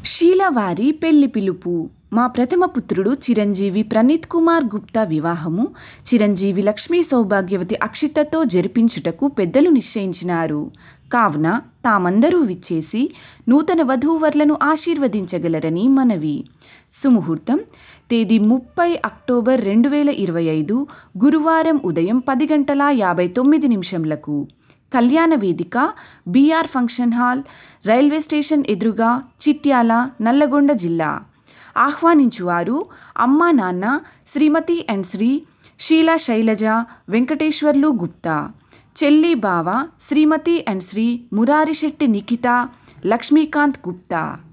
షీలవారి పెళ్లి పిలుపు మా ప్రథమ పుత్రుడు చిరంజీవి ప్రణీత్ కుమార్ గుప్తా వివాహము చిరంజీవి లక్ష్మీ సౌభాగ్యవతి అక్షితతో జరిపించుటకు పెద్దలు నిశ్చయించినారు కావున తామందరూ విచ్చేసి నూతన వధూవరులను ఆశీర్వదించగలరని మనవి సుముహూర్తం తేదీ ముప్పై అక్టోబర్ రెండు వేల ఇరవై ఐదు గురువారం ఉదయం పది గంటల యాభై తొమ్మిది నిమిషంలకు కళ్యాణ వేదిక BR function hall railway station ఎదురుగా చిట్యాల నల్లగొండ జిల్లా ఆహ్వానించువారు అమ్మా నాన్న శ్రీమతి అండ్ శ్రీ షీలా శైలజ వెంకటేశ్వర్లు గుప్తా చెల్లి బావ శ్రీమతి అండ్ శ్రీ మురారిశెట్టి నిఖిత లక్ష్మీకాంత్ గుప్తా